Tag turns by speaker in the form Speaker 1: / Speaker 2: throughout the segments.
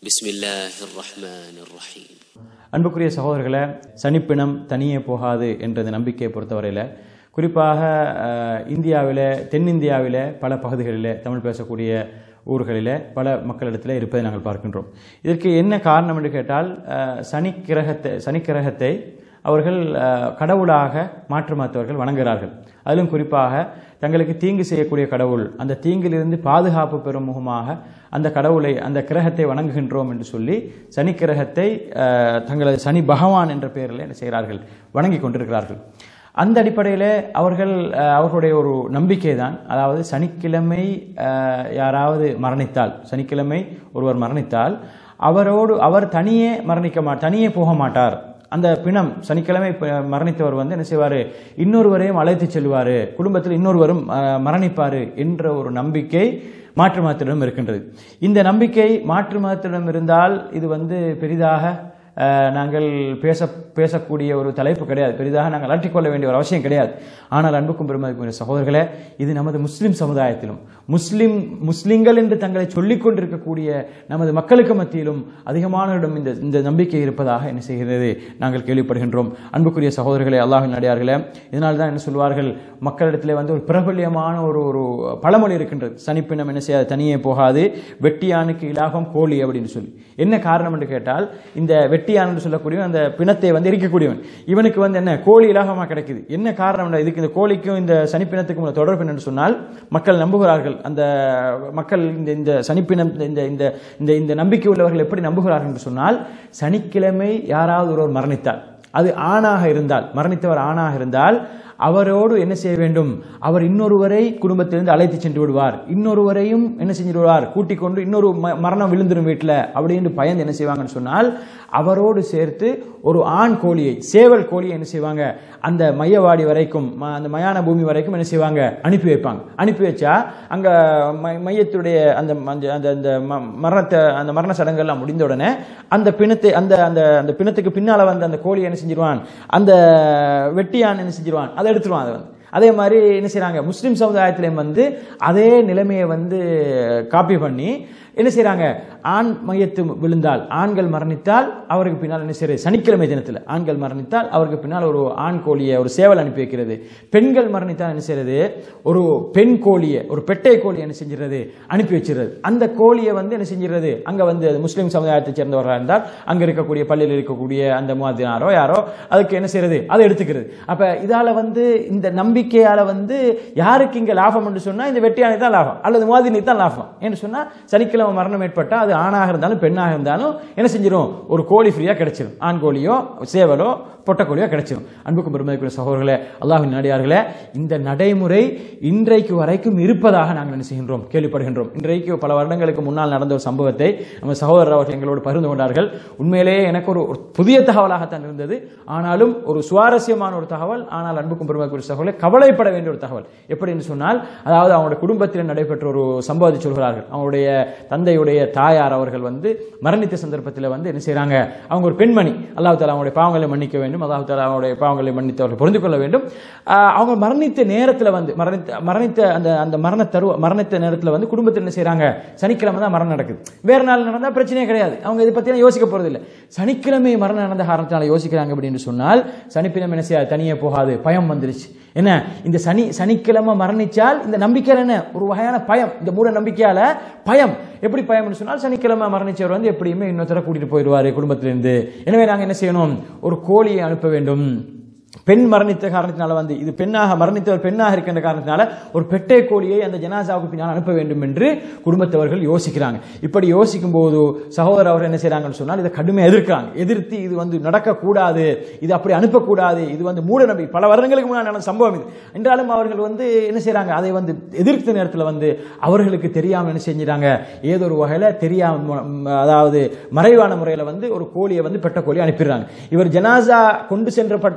Speaker 1: بسم الله الرحمن الرحيم
Speaker 2: அன்புக்குரிய சகோதரர்களை சனிப்பினம் தனியே போகாது என்ற இந்த நம்பிக்கையை பொறுத்தவரையில் குறிப்பாக அஹ், இந்தியாவில் தென்னிந்தியாவில் பல பகுதிகளில் தமிழ் பேசக்கூடிய ஊர்களில் பல மக்களிடத்தில் இருப்பதை நாங்கள் பார்க்கின்றோம் இதற்கு என்ன காரணம் என்று கேட்டால் அஹ், சனி கிரகத்தை சனி கிரகத்தை அவர்கள் அஹ், கடவுளாக மாற்று மருத்துவர்கள் வணங்குகிறார்கள் அதிலும் குறிப்பாக தங்களுக்கு தீங்கு செய்யக்கூடிய கடவுள் அந்த தீங்கிலிருந்து பாதுகாப்பு பெறும் முகமாக அந்த கடவுளை அந்த கிரகத்தை வணங்குகின்றோம் என்று சொல்லி சனி கிரகத்தை அஹ், தங்களது சனி பகவான் என்ற பெயரில் என்ன செய்கிறார்கள் வணங்கி கொண்டிருக்கிறார்கள் அந்த அடிப்படையில் அவர்கள் அஹ், அவர்களுடைய ஒரு நம்பிக்கை தான் அதாவது சனிக்கிழமை அஹ், யாராவது மரணித்தால் சனிக்கிழமை ஒருவர் மரணித்தால் அவரோடு அவர் தனியே மரணிக்க மா தனியே போக மாட்டார் அந்த பிணம் சனிக்கிழமை ப- மரணித்தவர் வந்து என்ன செய்வார் இன்னொருவரையும் அழைத்து செல்வார் குடும்பத்தில் இன்னொருவரும் அஹ், மரணிப்பார் என்ற ஒரு நம்பிக்கை மாற்று மதத்திடம் இருக்கின்றது இந்த நம்பிக்கை மாற்று மதத்திடம் இருந்தால் இது வந்து பெரிதாக அஹ், நாங்கள் பேச பேசக்கூடிய ஒரு தலைப்பு கிடையாது பெரிதாக நாங்கள் அலட்டிக்கொள்ள வேண்டிய ஒரு அவசியம் கிடையாது ஆனால் அன்புக்கும் பெருமதிக்கும் சகோதரர்களே இது நமது முஸ்லிம் சமுதாயத்திலும் முஸ்லிம் முஸ்லிம்கள் என்று தங்களை சொல்லிக் கொண்டிருக்கக்கூடிய நமது மக்களுக்கு மத்தியிலும் அதிகமானவரிடம் இந்த இந்த நம்பிக்கை இருப்பதாக என்ன செய்கிறது நாங்கள் கேள்விப்படுகின்றோம் அன்புக்குரிய சகோதரர்களே அல்லாஹின் நடிகார்களே இதனால் தான் என்ன சொல்வார்கள் மக்களிடத்திலே வந்து ஒரு பிரபல்யமான ஒரு ஒரு பழமொழி இருக்கின்றது சனிப்பினம் என்ன செய்யாது தனியே போகாது வெட்டியானுக்கு இலாகம் கோழி அப்படின்னு சொல்லி என்ன காரணம் என்று கேட்டால் இந்த வெட்டியான் என்று சொல்லக்கூடிய அந்த பிணத்தை வந்து எரிக்கக்கூடியவன் இவனுக்கு வந்து என்ன கோழி இலாகமாக கிடைக்குது என்ன காரணம் என்றால் இதுக்கு இந்த கோழிக்கும் இந்த சனிப்பினத்துக்கும் உள்ள தொடர்பு என்னன்னு சொன்னால் மக்கள் நம்புகிறார்கள் அந்த மக்கள் இந்த இந்த சனிப்பினம் இந்த இந்த இந்த இந்த நம்பிக்கை உள்ளவர்கள் எப்படி நம்புகிறார்கள் என்று சொன்னால் சனிக்கிழமை யாராவது ஒருவர் மரணித்தார் அது ஆணாக இருந்தால் மரணித்தவர் ஆணாக இருந்தால் அவரோடு என்ன செய்ய வேண்டும் அவர் இன்னொருவரை குடும்பத்திலிருந்து அழைத்து சென்று விடுவார் இன்னொருவரையும் என்ன செஞ்சு விடுவார் கூட்டிக் கொண்டு இன்னொரு ம- மரணம் விழுந்துரும் வீட்டில் அப்படின்னு பயந்து என்ன செய்வாங்கன்னு சொன்னால் அவரோடு சேர்த்து ஒரு ஆண் கோழியை சேவல் கோழியை என்ன செய்வாங்க அந்த மையவாடி வரைக்கும் ம- அந்த மயான பூமி வரைக்கும் என்ன செய்வாங்க அனுப்பி வைப்பாங்க அனுப்பி வச்சா அங்க மை- மையத்துடைய அந்த அந்த- அந்த அந்த ம- மரணத்தை அந்த மரண சடங்கெல்லாம் முடிந்த உடனே அந்த பிணத்தை அந்த அந்த அந்த பிணத்துக்கு பின்னால வந்து அந்த கோழியை என்ன செஞ்சிருவான் அந்த வெட்டியான் என்ன செஞ்சிருவான் அதை எடுத்துருவான் அதை வந்து அதே மாதிரி என்ன செய்றாங்க முஸ்லிம் சமுதாயத்திலையும் வந்து அதே நிலைமையை வந்து காப்பி பண்ணி என்ன செய்றாங்க ஆண் மையத்து விழுந்தால் ஆண்கள் மரணித்தால் அவருக்கு பின்னால் என்ன செய்யறது சனிக்கிழமை தினத்தில் ஆண்கள் மரணித்தால் அவருக்கு பின்னால் ஒரு ஆண் கோழியை ஒரு சேவல் அனுப்பி வைக்கிறது பெண்கள் மரணித்தால் என்ன செய்யறது ஒரு பெண் கோழியை ஒரு பெட்டை கோழியை என்ன செஞ்சிடுறது அனுப்பி வச்சிடுறது அந்த கோழியை வந்து என்ன செஞ்சிடுறது அங்க வந்து அது முஸ்லிம் சமுதாயத்தை சேர்ந்தவராக இருந்தால் அங்க இருக்கக்கூடிய பள்ளியில் இருக்கக்கூடிய அந்த முவாதினாரோ யாரோ அதுக்கு என்ன செய்யறது அதை எடுத்துக்கிறது அப்ப இதால வந்து இந்த நம்பிக்கையால வந்து யாருக்கு இங்க லாபம் என்று சொன்னா இந்த வெட்டியானை தான் லாபம் அல்லது முவாதினி தான் லாபம் என்று சொன்னா சனிக்கிழமை மரணம் ஏற்பட்டா அது ஆணாக இருந்தாலும் பெண்ணாக இருந்தாலும் என்ன செஞ்சிடும் ஒரு கோழி ஃப்ரீயா கிடைச்சிடும் ஆண் கோழியோ சேவலோ பொட்டக்கோழியோ கிடைச்சிடும் அன்புக்கும் பெருமதிக்குரிய சகோதரர்களே அல்லாஹின் நடிகார்களே இந்த நடைமுறை இன்றைக்கு வரைக்கும் இருப்பதாக நாங்கள் என்ன செய்கின்றோம் கேள்விப்படுகின்றோம் இன்றைக்கு பல வருடங்களுக்கு முன்னால் நடந்த ஒரு சம்பவத்தை நம்ம சகோதரர் அவர்கள் எங்களோடு பகிர்ந்து கொண்டார்கள் உண்மையிலேயே எனக்கு ஒரு ஒரு புதிய தகவலாகத்தான் இருந்தது ஆனாலும் ஒரு சுவாரஸ்யமான ஒரு தகவல் ஆனால் அன்புக்கும் பெருமதிக்குரிய சகோதரர்களே கவலைப்பட வேண்டிய ஒரு தகவல் எப்படி என்று சொன்னால் அதாவது அவங்களுடைய குடும்பத்தில் நடைபெற்ற ஒரு சம்பவத்தை சொல்கிறார்கள் அவங்களுடைய தந்தையுடைய தாயார் அவர்கள் வந்து மரணித்த சந்தர்ப்பத்தில் வந்து என்ன செய்றாங்க அவங்க ஒரு பெண்மணி அல்லாஹ் தாலா அவங்களுடைய பாவங்களை மன்னிக்க வேண்டும் அல்லாஹ் தாலா அவங்களுடைய பாவங்களை மன்னித்து அவர்கள் புரிந்து கொள்ள வேண்டும் ஆஹ் அவங்க மரணித்த நேரத்தில் வந்து மரணித்த மரணித்த அந்த அந்த மரண தருவ மரணித்த நேரத்தில் வந்து குடும்பத்தில் என்ன செய்றாங்க சனிக்கிழமை தான் மரணம் நடக்குது வேற நாள் நடந்தால் பிரச்சனையே கிடையாது அவங்க இதை பற்றிலாம் யோசிக்க போறது இல்லை சனிக்கிழமை மரணம் நடந்த காரணத்தினால யோசிக்கிறாங்க அப்படின்னு சொன்னால் சனிக்கிழமை என்ன செய்யாது தனியே போகாது பயம் வந்துருச்சு என்ன இந்த சனி சனிக்கிழமை மரணிச்சால் இந்த நம்பிக்கையால என்ன ஒரு வகையான பயம் இந்த மூட நம்பிக்கையால பயம் எப்படி பயம்னு சொன்னால் சனிக்கிழமை மரணிச்சவர் வந்து எப்படியுமே இன்னொருத்தர கூட்டிட்டு போயிடுவாரு குடும்பத்திலிருந்து எனவே நாங்க என்ன செய்யணும் ஒரு கோழியை அனுப்ப வேண்டும் பெண் மரணித்த காரணத்தினால வந்து இது பெண்ணாக மரணித்தவர் பெண்ணாக இருக்கின்ற காரணத்தினால ஒரு பெட்டை கோழியை அந்த ஜனாசாவுக்கு பின்னால் அனுப்ப வேண்டும் என்று குடும்பத்தவர்கள் யோசிக்கிறாங்க இப்படி யோசிக்கும் போது சகோதரர் அவர் என்ன செய்றாங்கன்னு சொன்னால் இதை கடுமையாக எதிர்க்கிறாங்க எதிர்த்து இது வந்து நடக்கக்கூடாது இது அப்படி அனுப்பக்கூடாது இது வந்து மூட நம்பிக்கை பல வருடங்களுக்கு முன்னாடி நடந்த சம்பவம் இது என்றாலும் அவர்கள் வந்து என்ன செய்றாங்க அதை வந்து எதிர்த்த நேரத்தில் வந்து அவர்களுக்கு தெரியாமல் என்ன செஞ்சிட்டாங்க ஏதோ ஒரு வகையில் தெரியாம ம், அதாவது மறைவான முறையில் வந்து ஒரு கோழியை வந்து பெட்ட கோழி அனுப்பிடுறாங்க இவர் ஜனாசா கொண்டு சென்றப்பட்ட பட்ட-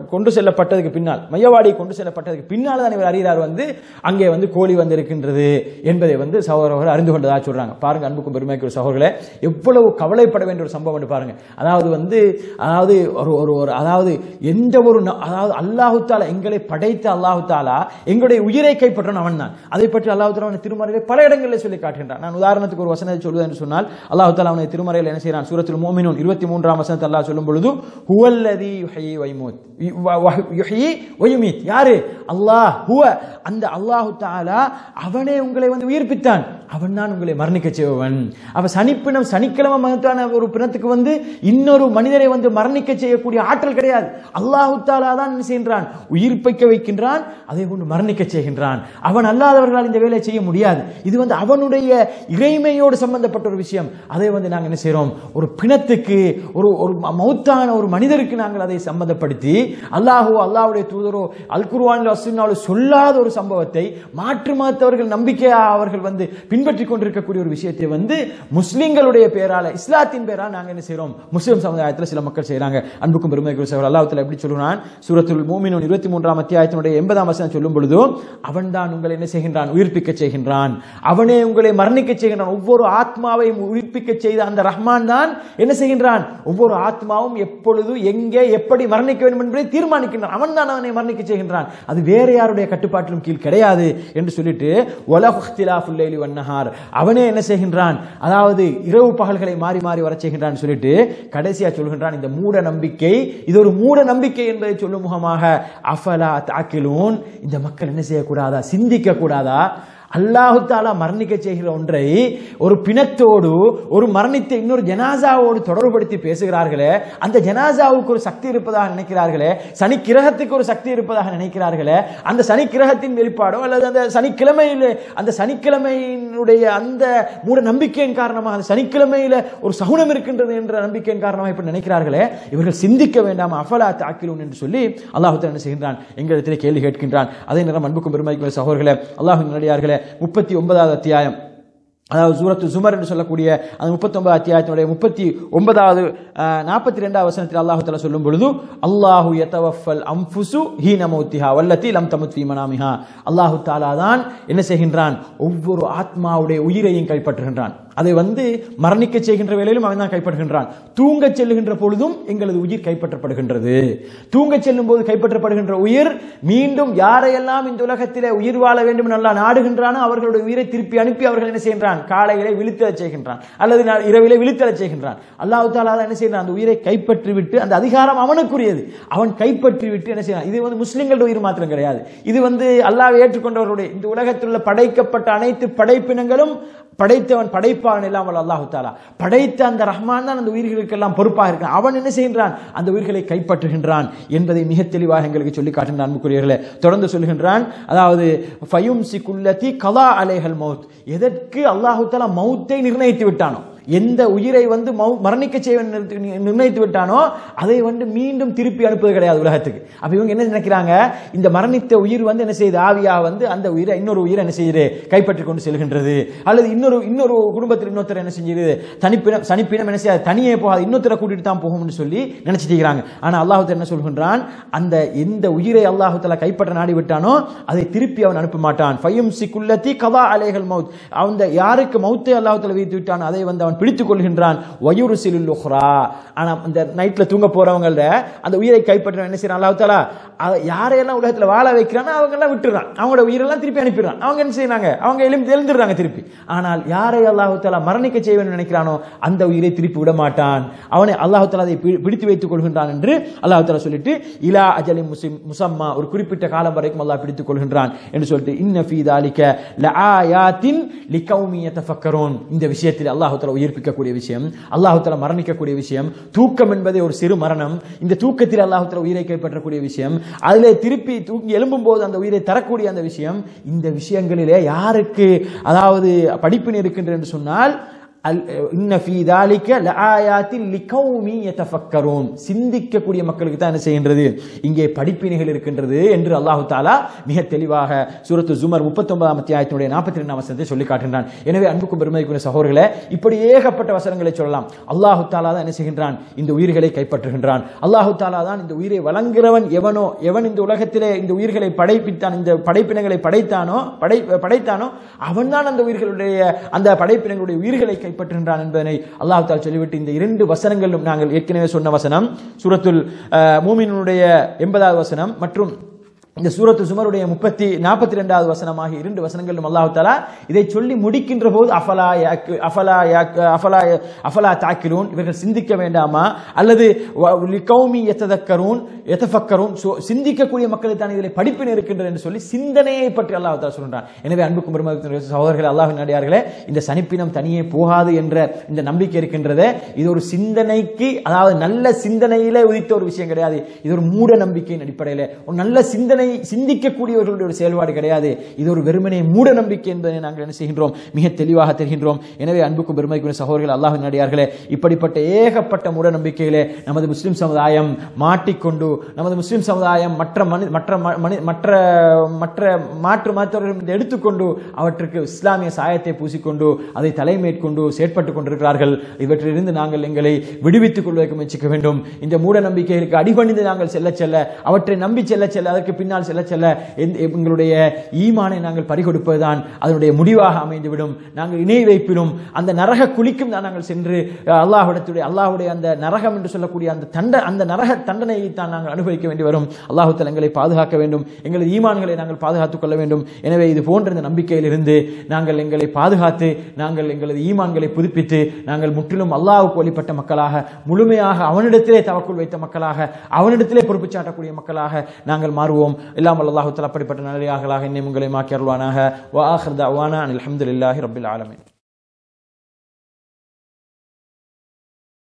Speaker 2: கொண்டு செல்லப்பட்டதுக்கு பின்னால் மையவாடி கொண்டு செல்லப்பட்டதுக்கு பின்னால் தான் இவர் அறிகிறார் வந்து அங்கே வந்து கோழி வந்து இருக்கின்றது என்பதை வந்து சகோதரர்கள் அறிந்து கொண்டதாக சொல்றாங்க பாருங்க அன்புக்கும் பெருமைக்கு சகோதரர்களே எவ்வளவு கவலைப்பட வேண்டிய ஒரு சம்பவம் என்று பாருங்க அதாவது வந்து அதாவது ஒரு ஒரு ஒரு அதாவது எந்த ஒரு ந- அதாவது அல்லாஹு தாலா எங்களை படைத்த அல்லாஹு தாலா எங்களுடைய உயிரை கைப்பற்றணும் அவன் தான் அதை பற்றி அல்லாஹு தாலா அவனை திருமறையிலே பல இடங்களில் சொல்லி காட்டுகின்றான் நான் உதாரணத்துக்கு ஒரு வசனத்தை சொல்வது என்று சொன்னால் அல்லாஹு தாலா அவனை திருமறையில் என்ன செய்கிறான் சூரத்தில் மோமினூன் இருபத்தி மூன்றாம் வசனத்தை அல்லாஹ் சொல்லும் பொழுது ஹுவல்லதி யுஹ்யி வைமூத் வ- வ- யுஹ்யி வயுமீத் யாரு அல்லாஹ் ஹுவ அந்த அல்லாஹு தாலா அவனே உங்களை வந்து உயிர்ப்பித்தான் அவன் தான் உங்களை மரணிக்க செய்பவன் அவ சனிப்பினம் சனிக்கிழமை மகத்தான ஒரு பிணத்துக்கு வந்து இன்னொரு மனிதரை வந்து மரணிக்க செய்யக்கூடிய ஆற்றல் கிடையாது அல்லாஹு தாலா தான் என்ன செய்கின்றான் உயிர்ப்பிக்க வைக்கின்றான் அதை கொண்டு மரணிக்க செய்கின்றான் அவன் அல்லாதவர்களால் இந்த வேலையை செய்ய முடியாது இது வந்து அவனுடைய இறைமையோடு சம்பந்தப்பட்ட ஒரு விஷயம் அதை வந்து நாங்கள் என்ன செய்றோம் ஒரு பிணத்துக்கு ஒரு ஒரு ம- மௌத்தான ஒரு மனிதருக்கு நாங்கள் அதை சம்பந்தப்படுத்தி அல்லாஹோ அல்லாஹ்வுடைய தூதரோ அல் குர்ஆனில் வசனாலும் சொல்லாத ஒரு சம்பவத்தை மாற்று மாத்தவர்கள் நம்பிக்கையா அவர்கள் வந்து பின்பற்றி கொண்டிருக்கக்கூடிய ஒரு விஷயத்தை வந்து முஸ்லிம்களுடைய பேரால இஸ்லாத்தின் பேரால் நாங்கள் என்ன செய்றோம் முஸ்லிம் சமுதாயத்தில் சில மக்கள் செய்றாங்க அன்புக்கும் பெருமைக்கும் சகோதரர் அல்லாஹ்வுத்தாலா எப்படி சொல்கிறான் சூரத்துல் மூமினூன் இருபத்தி மூன்றாம் அத்தியாயத்தினுடைய எண்பதாம் வசனம் சொல்லும் பொழுது அவன் தான் உங்களை என்ன செய்கின்றான் உயிர்ப்பிக்க செய்கின்றான் அவனே உங்களை மரணிக்க செய்கின்றான் ஒவ்வொரு ஆத்மாவையும் உயிர்ப்பிக்க செய்த அந்த ரஹ்மான் தான் என்ன செய்கின்றான் ஒவ்வொரு ஆத்மாவும் எப்பொழுது எங்கே எப்படி மரணிக்க வேண்டும் என்பதை தீர்மானிக்கின்றான் அவன் தான் அவனை மரணிக்க செய்கின்றான் அது வேற யாருடைய கட்டுப்பாட்டிலும் கீழ் கிடையாது என்று சொல்லிட்டு உலகுலாஃபுல் லைலி வன்னஹார் அவனே என்ன செய்கின்றான் அதாவது இரவு பகல்களை மாறி மாறி வர செய்கின்றான் சொல்லிட்டு கடைசியா சொல்கின்றான் இந்த மூட நம்பிக்கை இது ஒரு மூட நம்பிக்கை என்பதை சொல்லும் முகமாக அஃபலா தாக்கிலூன் இந்த மக்கள் என்ன செய்யக்கூடாதா சிந்திக்க கூடாதா அல்லாஹு தாலா மரணிக்க செய்கிற ஒன்றை ஒரு பிணத்தோடு ஒரு மரணித்த இன்னொரு ஜனாசாவோடு தொடர்புபடுத்தி பேசுகிறார்களே அந்த ஜனாசாவுக்கு ஒரு சக்தி இருப்பதாக நினைக்கிறார்களே சனி கிரகத்துக்கு ஒரு சக்தி இருப்பதாக நினைக்கிறார்களே அந்த சனி கிரகத்தின் வெளிப்பாடோ அல்லது அந்த சனிக்கிழமையில் அந்த சனிக்கிழமையினுடைய அந்த மூட நம்பிக்கையின் காரணமாக அந்த சனிக்கிழமையில ஒரு சகுனம் இருக்கின்றது என்ற நம்பிக்கையின் காரணமாக இப்படி நினைக்கிறார்களே இவர்கள் சிந்திக்க வேண்டாம் அஃபலா தாக்கிலூன் என்று சொல்லி அல்லாஹு என்ன செய்கின்றான் எங்களிடத்திலே கேள்வி கேட்கின்றான் அதே நேரம் அன்புக்கும் பெருமைக்கும் சகோதரர்களே அல்லாஹின் நடிகார்களே முப்பத்தி ஒன்பதாவது அத்தியாயம் அதாவது சூரத்து சுமர் என்று சொல்லக்கூடிய அந்த முப்பத்தி ஒன்பது அத்தியாயத்தினுடைய முப்பத்தி ஒன்பதாவது நாற்பத்தி ரெண்டாவது வசனத்தில் அல்லாஹு தஆலா சொல்லும் பொழுது அல்லாஹு யதவஃபல் அம்ஃபுசு ஹீன மௌத்திஹா வல்லத்தி லம் தமுத் ஃபீ மனாமிஹா அல்லாஹு தாலா தான் என்ன செய்கின்றான் ஒவ்வொரு ஆத்மாவுடைய உயிரையும் கைப்பற்றுகின்றான் அதை வந்து மரணிக்க செய்கின்ற வேளையிலும் அவன் தான் கைப்பற்றுகின்றான் தூங்கச் செல்லுகின்ற பொழுதும் எங்களது உயிர் கைப்பற்றப்படுகின்றது தூங்கச் செல்லும் போது கைப்பற்றப்படுகின்ற உயிர் மீண்டும் யாரையெல்லாம் இந்த உலகத்திலே உயிர் வாழ வேண்டும் நல்லா நாடுகின்றானோ அவர்களுடைய உயிரை திருப்பி அனுப்பி அவர்கள் என்ன செய்கின்றான் காலையிலே விழித்தெழச் செய்கின்றான் அல்லது நா- இரவிலே விழித்தெழச் செய்கின்றான் அல்லாஹ் தாலா தான் என்ன செய்கிறான் அந்த உயிரை கைப்பற்றி விட்டு அந்த அதிகாரம் அவனுக்குரியது அவன் கைப்பற்றி விட்டு என்ன செய்யறான் இது வந்து முஸ்லிம்களுடைய உயிர் மாத்திரம் கிடையாது இது வந்து அல்லாஹ் ஏற்றுக்கொண்டவருடைய இந்த உலகத்தில் உள்ள படைக்கப்பட்ட அனைத்து படைப்பினங்களும் படைத்தவன் படைப்பான் இல்லாமல் அல்லாஹு தாலா படைத்த அந்த ரஹ்மான் தான் அந்த உயிர்களுக்கெல்லாம் பொறுப்பாக இருக்கான் அவன் என்ன செய்கின்றான் அந்த உயிர்களை கைப்பற்றுகின்றான் என்பதை மிக தெளிவாக எங்களுக்கு சொல்லி காட்டுகின்றான் அன்புக்குரியவர்களே தொடர்ந்து சொல்கின்றான் அதாவது ஃபயும் சிகுல்லதி கலா அலைஹல் மவுத் எதற்கு அல்லாஹு தாலா மௌத்தை நிர்ணயித்து விட்டானோ எந்த உயிரை வந்து மௌ- மரணிக்க செய்ய நிர்ணயித்து- நிர்ணயித்து விட்டானோ அதை வந்து மீண்டும் திருப்பி அனுப்புவது கிடையாது உலகத்துக்கு அப்ப இவங்க என்ன நினைக்கிறாங்க இந்த மரணித்த உயிர் வந்து என்ன செய்யுது ஆவியா வந்து அந்த உயிரை இன்னொரு உயிரை என்ன செய்யுது கைப்பற்றி கொண்டு செல்கின்றது அல்லது இன்னொரு இன்னொரு குடும்பத்தில் இன்னொருத்தர் என்ன செஞ்சிருது தனிப்பினம் சனிப்பினம் என்ன செய்யாது தனியே போகாது இன்னொருத்தரை கூட்டிட்டு தான் போகும்னு சொல்லி நினைச்சிட்டு இருக்கிறாங்க ஆனா அல்லாஹு என்ன சொல்கின்றான் அந்த எந்த உயிரை அல்லாஹு தஆலா கைப்பற்ற நாடி விட்டானோ அதை திருப்பி அவன் அனுப்ப மாட்டான் ஃபையும் சிக்குல்லத்தி கதா அலைகள் மவுத் அந்த யாருக்கு மௌத்தை அல்லாஹு தஆலா வைத்து விட்டானோ அதை வந்து அவன் பிடித்துக் கொள்கின்றான் வயுரு சிலுல் உஹ்ரா ஆனா இந்த நைட்ல தூங்க போறவங்கள அந்த உயிரை கைப்பற்ற என்ன செய்யறான் அல்லாஹு தஆலா அ- யாரையெல்லாம் உலகத்துல வாழ வைக்கிறானோ அவங்க எல்லாம் விட்டுறான் அவங்களோட உயிரெல்லாம் திருப்பி அனுப்பிடுறான் அவங்க என்ன செய்யறாங்க அவங்க எழுந்து எழுந்துடுறாங்க திருப்பி ஆனால் யாரை அல்லாஹு தஆலா மரணிக்க செய்ய வேண்டும் நினைக்கிறானோ அந்த உயிரை திருப்பி விட மாட்டான் அவனை அல்லாஹு தஆலா அதை பி- பிடித்து வைத்துக் கொள்கின்றான் என்று அல்லாஹு தஆலா சொல்லிட்டு இலா அஜலி முஸ்லிம் முசம்மா ஒரு குறிப்பிட்ட காலம் வரைக்கும் அல்லாஹ் பிடித்துக் கொள்கின்றான் என்று சொல்லிட்டு இன்ன ஃபீ தாலிக லஆயாத்தின் லிகௌமி யதஃபக்கரூன் இந்த விஷயத்தில் அல்லாஹ் தஆலா உயிர்ப்பிக்கக்கூடிய விஷயம் அல்லாஹ் தஆலா மரணிக்கக்கூடிய விஷயம் தூக்கம் என்பதே ஒரு சிறு மரணம் இந்த தூக்கத்தில் அல்லாஹ் தஆலா உயிரை கைப்பற்றக்கூடிய விஷயம் அதிலே திருப்பி தூக்கி எழும்பும் போது அந்த உயிரை தரக்கூடிய அந்த விஷயம் இந்த விஷயங்களிலே யாருக்கு அதாவது படிப்பினை இருக்கின்றது என்று சொன்னால் அல் இன்ன ஃபீ தாலிக லஆயாத்தின் லிகௌமி யதஃபக்கரூன் சிந்திக்கக்கூடிய மக்களுக்கு தான் என்ன செய்கின்றது இங்கே படிப்பினைகள் இருக்கின்றது என்று அல்லாஹு தாலா மிக தெளிவாக சூரத்து ஜுமர் 39ஆம் அத்தியாயத்தினுடைய 42ஆம் வசனத்தை சொல்லி காட்டுகின்றான் எனவே அன்புக்கும் பெருமதிக்குரிய சகோதரர்களே இப்படி ஏகப்பட்ட வசனங்களை சொல்லலாம் அல்லாஹு தாலா தான் என்ன செய்கின்றான் இந்த உயிர்களை கைப்பற்றுகின்றான் அல்லாஹு தாலா தான் இந்த உயிரை வழங்குகிறவன் எவனோ எவன் இந்த உலகத்திலே இந்த உயிர்களை படைப்பித்தான் இந்த படைப்பினங்களை படைத்தானோ படை படைத்தானோ அவன்தான் அந்த உயிர்களுடைய அந்த படைப்பினங்களுடைய உயிர்களை கைப்பற்றுகின்றான் என்பதனை அல்லாஹ் தால் சொல்லிவிட்டு இந்த இரண்டு வசனங்களிலும் நாங்கள் ஏற்கனவே சொன்ன வசனம் சூரத்துல் அஹ், மூமினுடைய எண்பதாவது வசனம் மற்றும் இந்த சூரத்து சுமருடைய முப்பத்தி நாற்பத்தி ரெண்டாவது வசனமாக இரண்டு வசனங்களிலும் அல்லாஹ் தாலா இதை சொல்லி முடிக்கின்ற போது அஃபலா யாக்கு அஃபலா யாக்கு அஃபலா அஃபலா தாக்கிலூன் இவர்கள் சிந்திக்க வேண்டாமா அல்லது வ- லிகௌமி எத்ததக்கரூன் எத்தஃபக்கரூன் சோ சிந்திக்கக்கூடிய மக்களுக்கு தான் இதில் படிப்பினை இருக்கின்றது என்று சொல்லி சிந்தனையை பற்றி அல்லாஹ் தாலா சொல்கின்றான் எனவே அன்புக்கும் பெருமதிக்குரிய சகோதரர்கள் அல்லாஹ் நடிகார்களே இந்த சனிப்பினம் தனியே போகாது என்ற இந்த நம்பிக்கை இருக்கின்றதே இது ஒரு சிந்தனைக்கு அதாவது நல்ல சிந்தனையிலே உதித்த ஒரு விஷயம் கிடையாது இது ஒரு மூட நம்பிக்கையின் அடிப்படையில் ஒரு நல்ல சிந்தனை சிந்திக்கக்கூடியவர்களுடைய ஒரு செயல்பாடு கிடையாது இது ஒரு வெறுமனே மூட நம்பிக்கை என்பதை நாங்கள் என்ன செய்கின்றோம் மிக தெளிவாக தெரிகின்றோம் எனவே அன்புக்கும் பெருமைக்குரிய சகோதரர்கள் அல்லாஹ் நடிகார்களே இப்படிப்பட்ட ஏகப்பட்ட மூட நம்பிக்கையிலே நமது முஸ்லிம் சமுதாயம் மாட்டிக்கொண்டு நமது முஸ்லிம் சமுதாயம் மற்ற மனி மற்ற ம- மனி மற்ற மற்ற மாற்று மதத்தவர்கள் எடுத்துக்கொண்டு அவற்றுக்கு இஸ்லாமிய சாயத்தை பூசிக்கொண்டு அதை தலைமேற்கொண்டு செயற்பட்டுக் கொண்டிருக்கிறார்கள் இவற்றிலிருந்து நாங்கள் எங்களை விடுவித்துக் கொள்வதற்கு முயற்சிக்க வேண்டும் இந்த மூட நம்பிக்கைகளுக்கு அடிபணிந்து நாங்கள் செல்ல செல்ல அவற்றை நம்பி செல்ல செல்ல அதற்கு பின்னால் செல்ல செல்ல எந்த- எங்களுடைய ஈமானை நாங்கள் பறிகொடுப்பதுதான் அதனுடைய முடிவாக அமைந்துவிடும் நாங்கள் இணை வைப்பிலும் அந்த நரக குழிக்கும் தான் நாங்கள் சென்று அஹ், அல்லாஹ்விடத்துடைய அல்லாஹ்வுடைய அந்த நரகம் என்று சொல்லக்கூடிய அந்த தண்ட அந்த நரக தண்டனையை தான் நாங்கள் அனுபவிக்க வேண்டி வரும் அல்லாஹு தஆலா எங்களை பாதுகாக்க வேண்டும் எங்களது ஈமான்களை நாங்கள் பாதுகாத்துக் கொள்ள வேண்டும் எனவே இது போன்ற இந்த நம்பிக்கையிலிருந்து நாங்கள் எங்களை பாதுகாத்து நாங்கள் எங்களது ஈமான்களை புதுப்பித்து நாங்கள் முற்றிலும் அல்லாஹ்வுக்கு வழிபட்ட மக்களாக முழுமையாக அவனிடத்திலே தவக்குள் வைத்த மக்களாக அவனிடத்திலே பொறுப்பு சாட்டக்கூடிய மக்களாக நாங்கள் மாறுவோம் எல்லாம் அல்லாஹு தஆலா அப்படிப்பட்ட நல்லடியார்களாக இன்னும் உங்களை மாக்கி அருள்வானாக வா ஆஹிர் தஅவானா அனில் ஹம்துலில்லாஹி ரப்பில் ஆலமீன்